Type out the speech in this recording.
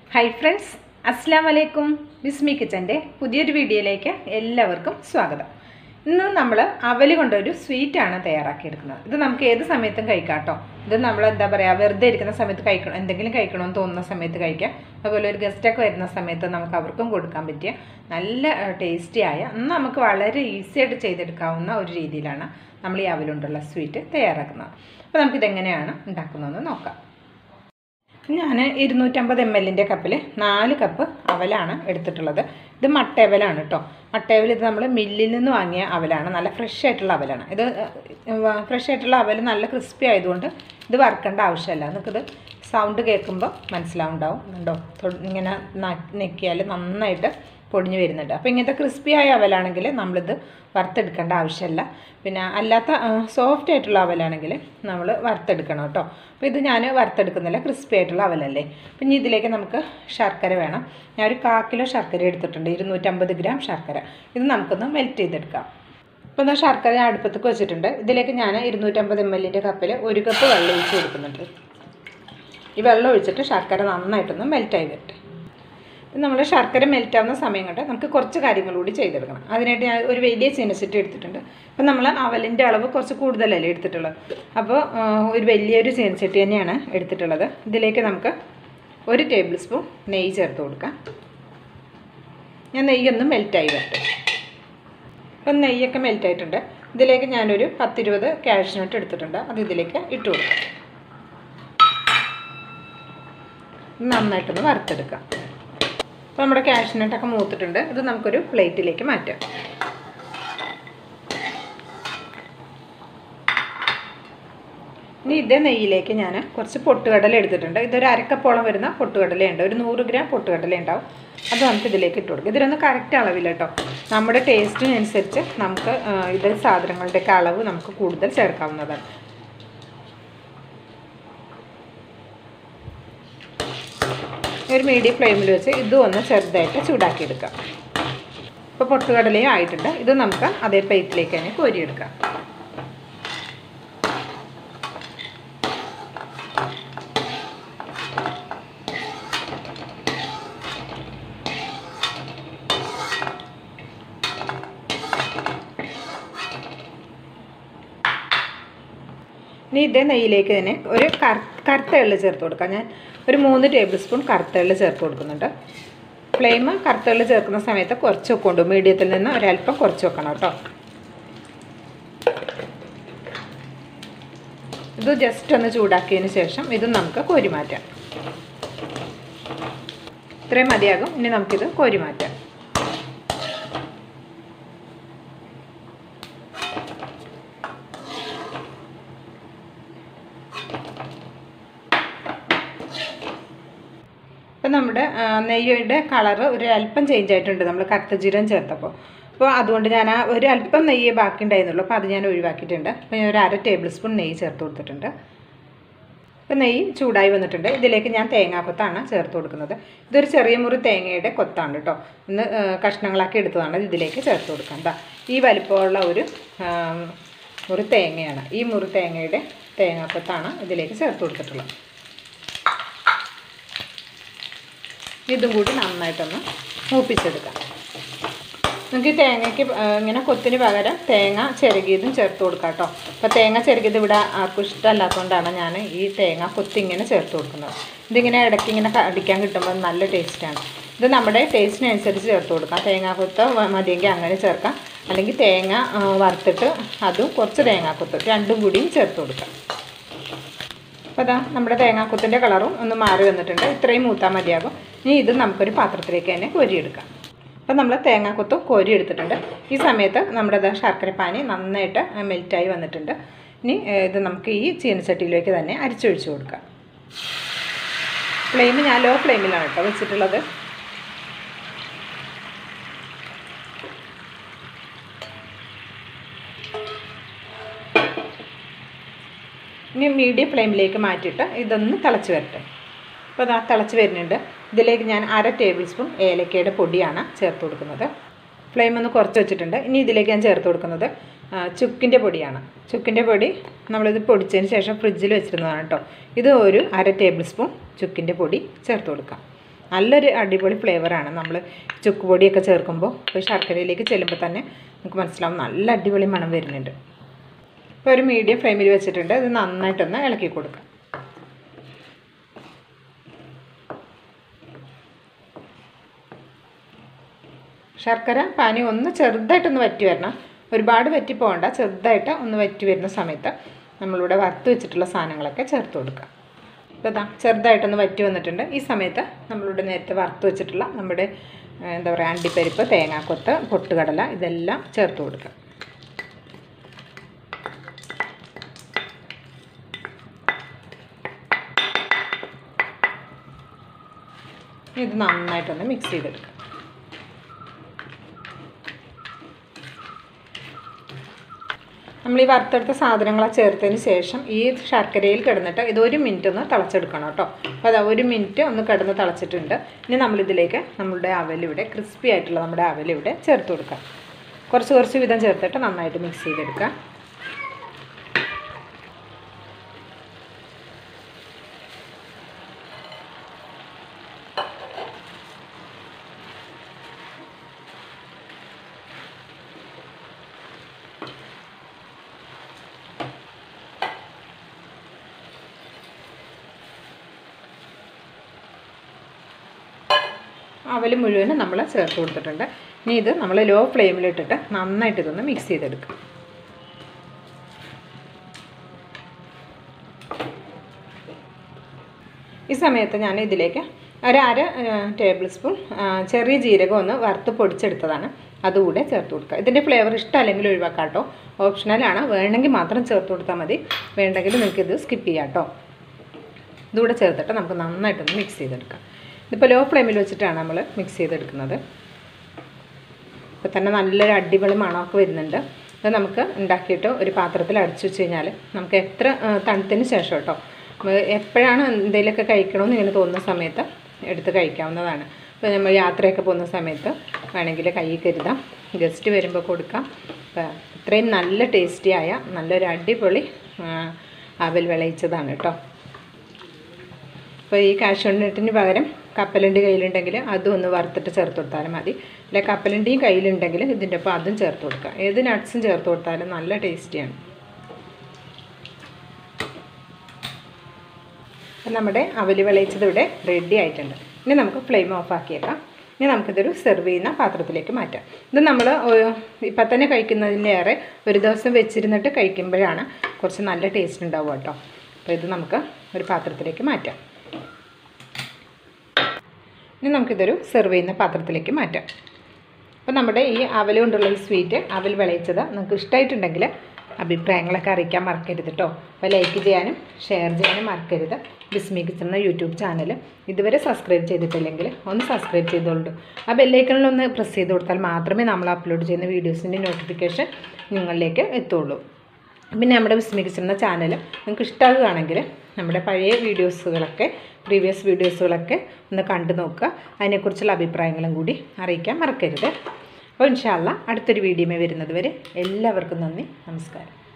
hi friends അസ്സാം വലൈക്കും ബിസ്മി കിച്ചൻ്റെ പുതിയൊരു വീഡിയോയിലേക്ക് എല്ലാവർക്കും സ്വാഗതം ഇന്ന് നമ്മൾ അവൽ കൊണ്ടൊരു സ്വീറ്റാണ് തയ്യാറാക്കിയെടുക്കുന്നത് ഇത് നമുക്ക് ഏത് സമയത്തും കഴിക്കാം കേട്ടോ ഇത് നമ്മൾ എന്താ പറയുക വെറുതെ ഇരിക്കുന്ന സമയത്ത് കഴിക്കണം എന്തെങ്കിലും കഴിക്കണമെന്ന് തോന്നുന്ന സമയത്ത് കഴിക്കാം അതുപോലെ ഒരു ഗസ്റ്റൊക്കെ വരുന്ന സമയത്ത് നമുക്ക് അവർക്കും കൊടുക്കാൻ പറ്റിയ നല്ല ടേസ്റ്റി ആയ എന്നാൽ നമുക്ക് വളരെ ഈസി ആയിട്ട് ചെയ്തെടുക്കാവുന്ന ഒരു രീതിയിലാണ് നമ്മൾ ഈ അവലുകൊണ്ടുള്ള സ്വീറ്റ് തയ്യാറാക്കുന്നത് അപ്പോൾ നമുക്കിതെങ്ങനെയാണ് ഉണ്ടാക്കുന്നതെന്ന് നോക്കാം ഞാൻ ഇരുന്നൂറ്റമ്പത് എം എല്ലിൻ്റെ കപ്പിൽ നാല് കപ്പ് അവലാണ് എടുത്തിട്ടുള്ളത് ഇത് മട്ടയവലാണ് കേട്ടോ മട്ടയവൽ ഇത് നമ്മൾ മില്ലിൽ നിന്ന് വാങ്ങിയ അവലാണ് നല്ല ഫ്രഷ് ആയിട്ടുള്ള അവലാണ് ഇത് ഫ്രഷ് ആയിട്ടുള്ള അവൽ നല്ല ക്രിസ്പി ആയതുകൊണ്ട് ഇത് വറുക്കേണ്ട ആവശ്യമില്ല നിങ്ങൾക്കിത് സൗണ്ട് കേൾക്കുമ്പോൾ മനസ്സിലാവുണ്ടാവും ഉണ്ടോ ഇങ്ങനെ നെക്കിയാൽ നന്നായിട്ട് പൊടിഞ്ഞ് വരുന്നുണ്ട് അപ്പോൾ ഇങ്ങനത്തെ ക്രിസ്പി ആയ അവലാണെങ്കിൽ നമ്മളിത് വറുത്തെടുക്കേണ്ട ആവശ്യമില്ല പിന്നെ അല്ലാത്ത സോഫ്റ്റ് ആയിട്ടുള്ള അവലാണെങ്കിൽ നമ്മൾ വറുത്തെടുക്കണം കേട്ടോ അപ്പോൾ ഇത് ഞാൻ വറുത്തെടുക്കുന്നില്ല ക്രിസ്പി ആയിട്ടുള്ള അവലല്ലേ പിന്നെ ഇതിലേക്ക് നമുക്ക് ശർക്കര വേണം ഞാൻ ഒരു കാ കിലോ ശർക്കര എടുത്തിട്ടുണ്ട് ഇരുന്നൂറ്റമ്പത് ഗ്രാം ശർക്കര ഇത് നമുക്കൊന്ന് മെൽറ്റ് ചെയ്തെടുക്കാം അപ്പോൾ എന്നാൽ ശർക്കര ഞാൻ അടുപ്പത്തേക്ക് വെച്ചിട്ടുണ്ട് ഇതിലേക്ക് ഞാൻ ഇരുന്നൂറ്റമ്പത് എം എല്ലിൻ്റെ കപ്പിൽ ഒരു കപ്പ് വെള്ളം ഒഴിച്ച് കൊടുക്കുന്നുണ്ട് ഈ വെള്ളം ഒഴിച്ചിട്ട് ശർക്കര നന്നായിട്ടൊന്ന് മെൽറ്റായി വരട്ടെ നമ്മൾ ശർക്കര മെൽറ്റാവുന്ന സമയം കൊണ്ട് നമുക്ക് കുറച്ച് കാര്യങ്ങൾ കൂടി ചെയ്തെടുക്കണം അതിനായിട്ട് ഞാൻ ഒരു വലിയ ചീനച്ചട്ടി എടുത്തിട്ടുണ്ട് അപ്പോൾ നമ്മൾ അവലിൻ്റെ അളവ് കുറച്ച് കൂടുതലല്ലേ എടുത്തിട്ടുള്ളത് അപ്പോൾ ഒരു വലിയൊരു ചീനച്ചട്ടി തന്നെയാണ് എടുത്തിട്ടുള്ളത് ഇതിലേക്ക് നമുക്ക് ഒരു ടേബിൾ സ്പൂൺ നെയ്യ് ചേർത്ത് കൊടുക്കാം ഞാൻ നെയ്യൊന്ന് മെൽറ്റായി വരട്ടെ അപ്പം നെയ്യൊക്കെ മെൽറ്റായിട്ടുണ്ട് ഇതിലേക്ക് ഞാനൊരു പത്തിരുപത് കാഷ്നട്ട് എടുത്തിട്ടുണ്ട് അത് ഇതിലേക്ക് ഇട്ട് കൊടുക്കാം നന്നായിട്ടൊന്ന് വറുത്തെടുക്കാം അപ്പോൾ നമ്മുടെ കാഷ്നട്ടൊക്കെ മൂത്തിട്ടുണ്ട് ഇത് നമുക്കൊരു പ്ലേറ്റിലേക്ക് മാറ്റാം ഇനി ഇതേ നെയ്യിലേക്ക് ഞാൻ കുറച്ച് പൊട്ടുകടല എടുത്തിട്ടുണ്ട് ഇതൊരു അരക്കപ്പോളം വരുന്ന പൊട്ടുകടലയുണ്ട് ഒരു നൂറ് ഗ്രാം പൊട്ടുകടല ഉണ്ടാവും അത് നമുക്ക് ഇതിലേക്ക് ഇട്ട് കൊടുക്കും ഇതിലൊന്ന് കറക്റ്റ് അളവില്ല കേട്ടോ നമ്മുടെ ടേസ്റ്റിനനുസരിച്ച് നമുക്ക് ഇത് സാധനങ്ങളുടെയൊക്കെ അളവ് നമുക്ക് കൂടുതൽ ചേർക്കാവുന്നതാണ് ഒരു മീഡിയം ഫ്ലെയിമിൽ വെച്ച് ഇതും ഒന്ന് ചെറുതായിട്ട് ചൂടാക്കിയെടുക്കാം ഇപ്പോൾ പൊട്ടുകടലയും ആയിട്ടുണ്ട് ഇത് നമുക്ക് അതേ പ്ലേറ്റിലേക്ക് തന്നെ കോരിയെടുക്കാം ഇനി ഇതേ നെയ്യിലേക്ക് തന്നെ ഒരു കറുത്ത എള്ള് ചേർത്ത് കൊടുക്കാം ഞാൻ ഒരു മൂന്ന് ടേബിൾ സ്പൂൺ കറുത്ത എള്ള് ചേർത്ത് കൊടുക്കുന്നുണ്ട് ഫ്ലെയിം കറുത്ത എള്ള് ചേർക്കുന്ന സമയത്ത് കുറച്ച് വെക്കുണ്ട് മീഡിയത്തിൽ നിന്ന് ഒരല്പം കുറച്ച് വെക്കണം കേട്ടോ ഇത് ജസ്റ്റ് ഒന്ന് ചൂടാക്കിയതിന് ശേഷം ഇത് നമുക്ക് കോരി മാറ്റാം ഇത്രയും മതിയാകും ഇനി നമുക്കിത് കോരി മാറ്റാം ഇപ്പം നമ്മുടെ നെയ്യുടെ കളറ് ഒരു അല്പം ചേഞ്ച് ആയിട്ടുണ്ട് നമ്മൾ കറുത്ത ജീരം ചേർത്തപ്പോൾ അപ്പോൾ അതുകൊണ്ട് ഞാൻ ആ ഒരു അല്പം നെയ്യേ ബാക്കി ഉണ്ടായിരുന്നുള്ളൂ അപ്പോൾ അത് ഞാൻ ഒഴിവാക്കിയിട്ടുണ്ട് അപ്പോൾ ഞാൻ ഒരു അര ടേബിൾ സ്പൂൺ നെയ്യ് ചേർത്ത് കൊടുത്തിട്ടുണ്ട് അപ്പോൾ നെയ്യ് ചൂടായി വന്നിട്ടുണ്ട് ഇതിലേക്ക് ഞാൻ തേങ്ങാക്കൊത്താണ് ചേർത്ത് കൊടുക്കുന്നത് ഇതൊരു ചെറിയ മുറി തേങ്ങയുടെ കൊത്താണ് കേട്ടോ ഇന്ന് കഷ്ണങ്ങളാക്കി എടുത്തതാണ് ഇതിലേക്ക് ചേർത്ത് കൊടുക്കാം കേട്ടോ ഈ വലിപ്പമുള്ള ഒരു മുറി തേങ്ങയാണ് ഈ മുറി തേങ്ങയുടെ തേങ്ങാക്കൊത്താണ് ഇതിലേക്ക് ചേർത്ത് കൊടുത്തിട്ടുള്ളത് ഇതും കൂടി നന്നായിട്ടൊന്ന് മൂപ്പിച്ചെടുക്കാം നമുക്ക് ഈ തേങ്ങയ്ക്ക് ഇങ്ങനെ കൊത്തിന് പകരം തേങ്ങ ചിരകിയതും ചേർത്ത് കൊടുക്കാം കേട്ടോ അപ്പോൾ തേങ്ങ ചിരകിയത് ഇവിടെ ആർക്കും ഇഷ്ടമല്ലാത്തതുകൊണ്ടാണ് ഞാൻ ഈ തേങ്ങ കൊത്തി ഇങ്ങനെ ചേർത്ത് കൊടുക്കുന്നത് ഇതിങ്ങനെ ഇടയ്ക്ക് ഇങ്ങനെ അടിക്കാൻ കിട്ടുമ്പോൾ നല്ല ടേസ്റ്റാണ് ഇത് നമ്മുടെ ടേസ്റ്റിനനുസരിച്ച് ചേർത്ത് കൊടുക്കാം തേങ്ങാക്കൊത്ത് മതിയെങ്കിൽ അങ്ങനെ ചേർക്കാം അല്ലെങ്കിൽ തേങ്ങ വറുത്തിട്ട് അതും കുറച്ച് തേങ്ങാക്കൊത്ത് രണ്ടും കൂടിയും ചേർത്ത് കൊടുക്കാം അപ്പോൾ അതാ നമ്മുടെ തേങ്ങാക്കുത്തിൻ്റെ കളറും ഒന്ന് മാറി വന്നിട്ടുണ്ട് ഇത്രയും മൂത്താൽ മതിയാകും ഇനി ഇത് നമുക്കൊരു പാത്രത്തിലേക്ക് തന്നെ കോരിയെടുക്കാം അപ്പോൾ നമ്മൾ തേങ്ങാക്കുത്തും കോരി എടുത്തിട്ടുണ്ട് ഈ സമയത്ത് നമ്മുടെ ശർക്കരപ്പാനി നന്നായിട്ട് മെൽറ്റായി വന്നിട്ടുണ്ട് ഇനി ഇത് നമുക്ക് ഈ ചീനച്ചട്ടിയിലേക്ക് തന്നെ അരിച്ചൊഴിച്ച് കൊടുക്കാം ഫ്ലെയിം ഞാൻ ലോ ഫ്ലെയിമിലാണ് കേട്ടോ വെച്ചിട്ടുള്ളത് ഇനി മീഡിയം ഫ്ലെയിമിലേക്ക് മാറ്റിയിട്ട് ഇതൊന്ന് തിളച്ച് വരട്ടെ അപ്പോൾ അത് തിളച്ച് വരുന്നുണ്ട് ഇതിലേക്ക് ഞാൻ അര ടേബിൾ സ്പൂൺ ഏലക്കയുടെ പൊടിയാണ് ചേർത്ത് കൊടുക്കുന്നത് ഫ്ലെയിം ഒന്ന് കുറച്ച് വെച്ചിട്ടുണ്ട് ഇനി ഇതിലേക്ക് ഞാൻ ചേർത്ത് കൊടുക്കുന്നത് ചുക്കിൻ്റെ പൊടിയാണ് ചുക്കിൻ്റെ പൊടി നമ്മളിത് പൊടിച്ചതിന് ശേഷം ഫ്രിഡ്ജിൽ വെച്ചിരുന്നതാണ് കേട്ടോ ഇത് ഒരു അര ടേബിൾ സ്പൂൺ ചുക്കിൻ്റെ പൊടി ചേർത്ത് കൊടുക്കാം നല്ലൊരു അടിപൊളി ഫ്ലേവറാണ് നമ്മൾ ചുക്ക് പൊടിയൊക്കെ ചേർക്കുമ്പോൾ ഇപ്പോൾ ശർക്കരയിലേക്ക് ചെല്ലുമ്പോൾ തന്നെ നമുക്ക് മനസ്സിലാവും നല്ല അടിപൊളി മണം വരുന്നുണ്ട് ഇപ്പോൾ ഒരു മീഡിയം ഫ്ലെയിമിൽ വെച്ചിട്ടുണ്ട് ഇത് നന്നായിട്ടൊന്ന് ഇളക്കി കൊടുക്കാം ശർക്കര പാനി ഒന്ന് ചെറുതായിട്ടൊന്ന് വറ്റി വരണം ഒരുപാട് വറ്റി പോകണ്ട ചെറുതായിട്ട് ഒന്ന് വറ്റി വരുന്ന സമയത്ത് നമ്മളിവിടെ വറുത്ത് വെച്ചിട്ടുള്ള സാധനങ്ങളൊക്കെ ചേർത്ത് കൊടുക്കാം ഇപ്പോൾ ഇതാ ചെറുതായിട്ടൊന്ന് വറ്റി വന്നിട്ടുണ്ട് ഈ സമയത്ത് നമ്മളിവിടെ നേരത്തെ വറുത്ത് വെച്ചിട്ടുള്ള നമ്മുടെ ഏഹ്, എന്താ പറയുക അണ്ടിപ്പരിപ്പ് തേങ്ങാക്കൊത്ത് പൊട്ടുകടല ഇതെല്ലാം ചേർത്ത് കൊടുക്കുക ഇത് നന്നായിട്ടൊന്ന് മിക്സ് ചെയ്തെടുക്കുക നമ്മൾ ഈ വറുത്തെടുത്ത സാധനങ്ങളെ ചേർത്തതിന് ശേഷം ഈ ശർക്കരയിൽ കിടന്നിട്ട് ഇത് ഒരു മിനിറ്റ് ഒന്ന് തിളച്ചെടുക്കണം കേട്ടോ അപ്പോൾ അതാ ഒരു മിനിറ്റ് ഒന്ന് കിടന്ന് തിളച്ചിട്ടുണ്ട് ഇനി നമ്മളിതിലേക്ക് നമ്മുടെ അവലിവിടെ ക്രിസ്പി ആയിട്ടുള്ള നമ്മുടെ അവലിവിടെ ചേർത്ത് കൊടുക്കാം കുറച്ച് കുറച്ച് വിധം ചേർത്തിട്ട് നന്നായിട്ട് മിക്സ് ചെയ്തെടുക്കാം അവൽ മുഴുവനും നമ്മൾ ചേർത്ത് കൊടുത്തിട്ടുണ്ട് ഇനി ഇത് നമ്മൾ ലോ ഫ്ലെയിമിലിട്ടിട്ട് നന്നായിട്ട് ഇതൊന്ന് മിക്സ് ചെയ്തെടുക്കുക ഈ സമയത്ത് ഞാൻ ഇതിലേക്ക് ഒരു അര ടേബിൾ സ്പൂൺ ചെറിയ ജീരകം ഒന്ന് വറുത്ത് പൊടിച്ചെടുത്തതാണ് അതുകൂടെ ചേർത്ത് കൊടുക്കുക ഇതിൻ്റെ ഫ്ലേവർ ഇഷ്ടമല്ലെങ്കിൽ ഒഴിവാക്കാം കേട്ടോ ഓപ്ഷണലാണ് വേണമെങ്കിൽ മാത്രം ചേർത്ത് കൊടുത്താൽ മതി വേണ്ടെങ്കിൽ നിങ്ങൾക്ക് ഇത് സ്കിപ്പ് ചെയ്യാം കേട്ടോ ഇതുകൂടെ ചേർത്തിട്ട് നമുക്ക് നന്നായിട്ടൊന്ന് മിക്സ് ചെയ്തെടുക്കാം ഇതിപ്പോൾ ലോ ഫ്ലെയിമിൽ വെച്ചിട്ടാണ് നമ്മൾ മിക്സ് ചെയ്തെടുക്കുന്നത് ഇപ്പോൾ തന്നെ നല്ലൊരു അടിപൊളി മണമൊക്കെ വരുന്നുണ്ട് ഇത് നമുക്ക് ഉണ്ടാക്കിയിട്ട് ഒരു പാത്രത്തിൽ അടച്ചു വെച്ച് കഴിഞ്ഞാൽ നമുക്ക് എത്ര ആ, തണുത്തതിന് ശേഷം കേട്ടോ നമുക്ക് എപ്പോഴാണ് എന്തെങ്കിലുമൊക്കെ കഴിക്കണമെന്ന് ഇങ്ങനെ തോന്നുന്ന സമയത്ത് എടുത്ത് കഴിക്കാവുന്നതാണ് ഇപ്പോൾ നമ്മൾ യാത്രയൊക്കെ പോകുന്ന സമയത്ത് വേണമെങ്കിൽ കൈ കരുതാം ഗസ്റ്റ് വരുമ്പോൾ കൊടുക്കാം അപ്പോൾ ഇത്രയും നല്ല ടേസ്റ്റിയായ നല്ലൊരു അടിപൊളി ആ, അവൽ വിളയിച്ചതാണ് കേട്ടോ അപ്പോൾ ഈ കാഷ്യൂനട്ടിന് പകരം കപ്പലണ്ടി കയ്യിലുണ്ടെങ്കിൽ അതും ഒന്ന് വറുത്തിട്ട് ചേർത്ത് കൊടുത്താലും മതി അല്ലെ കപ്പലണ്ടിയും കയ്യിലുണ്ടെങ്കിൽ ഇതിൻ്റെ ഒപ്പം അതും ചേർത്ത് കൊടുക്കുക ഏത് നട്ട്സും ചേർത്ത് കൊടുത്താലും നല്ല ടേസ്റ്റിയാണ് അപ്പം നമ്മുടെ അവല് വിളയിച്ചത് ഇവിടെ റെഡി ആയിട്ടുണ്ട് ഇനി നമുക്ക് ഫ്ലെയിം ഓഫ് ആക്കിയേക്കാം ഇനി നമുക്കിതൊരു സെർവ് ചെയ്യുന്ന പാത്രത്തിലേക്ക് മാറ്റാം ഇത് നമ്മൾ ഇപ്പം തന്നെ കഴിക്കുന്നതിലേറെ ഒരു ദിവസം വെച്ചിരുന്നിട്ട് കഴിക്കുമ്പോഴാണ് കുറച്ച് നല്ല ടേസ്റ്റ് ഉണ്ടാവുക കേട്ടോ അപ്പോൾ ഇത് നമുക്ക് ഒരു പാത്രത്തിലേക്ക് മാറ്റാം ഇനി നമുക്കിതൊരു സെർവ് ചെയ്യുന്ന പാത്രത്തിലേക്ക് മാറ്റാം അപ്പോൾ നമ്മുടെ ഈ അവൽ കൊണ്ടുള്ള ഈ സ്വീറ്റ് അവൽ വിളയിച്ചത് നിങ്ങൾക്ക് ഇഷ്ടമായിട്ടുണ്ടെങ്കിൽ അഭിപ്രായങ്ങളൊക്കെ അറിയിക്കാൻ മറക്കരുത് കേട്ടോ അപ്പോൾ ലൈക്ക് ചെയ്യാനും ഷെയർ ചെയ്യാനും മറക്കരുത് ബിസ്മി കിച്ചൺ എന്ന യൂട്യൂബ് ചാനൽ ഇതുവരെ സബ്സ്ക്രൈബ് ചെയ്തിട്ടില്ലെങ്കിൽ ഒന്ന് സബ്സ്ക്രൈബ് ചെയ്തോളൂ ആ ബെല്ലൈക്കണിലൊന്ന് പ്രസ് ചെയ്ത് കൊടുത്താൽ മാത്രമേ നമ്മൾ അപ്ലോഡ് ചെയ്യുന്ന വീഡിയോസിൻ്റെ നോട്ടിഫിക്കേഷൻ നിങ്ങളിലേക്ക് എത്തുള്ളൂ പിന്നെ നമ്മുടെ വിസ്മി കിച്ചൺ എന്ന ചാനൽ നിങ്ങൾക്ക് ഇഷ്ടമാകുകയാണെങ്കിൽ നമ്മുടെ പഴയ വീഡിയോസുകളൊക്കെ പ്രീവിയസ് വീഡിയോസുകളൊക്കെ ഒന്ന് കണ്ടു നോക്കുക അതിനെക്കുറിച്ചുള്ള അഭിപ്രായങ്ങളും കൂടി അറിയിക്കാൻ മറക്കരുത് അപ്പോൾ ഇൻഷാല്ല അടുത്തൊരു വീഡിയോമേ വരുന്നത് വരെ എല്ലാവർക്കും നന്ദി നമസ്കാരം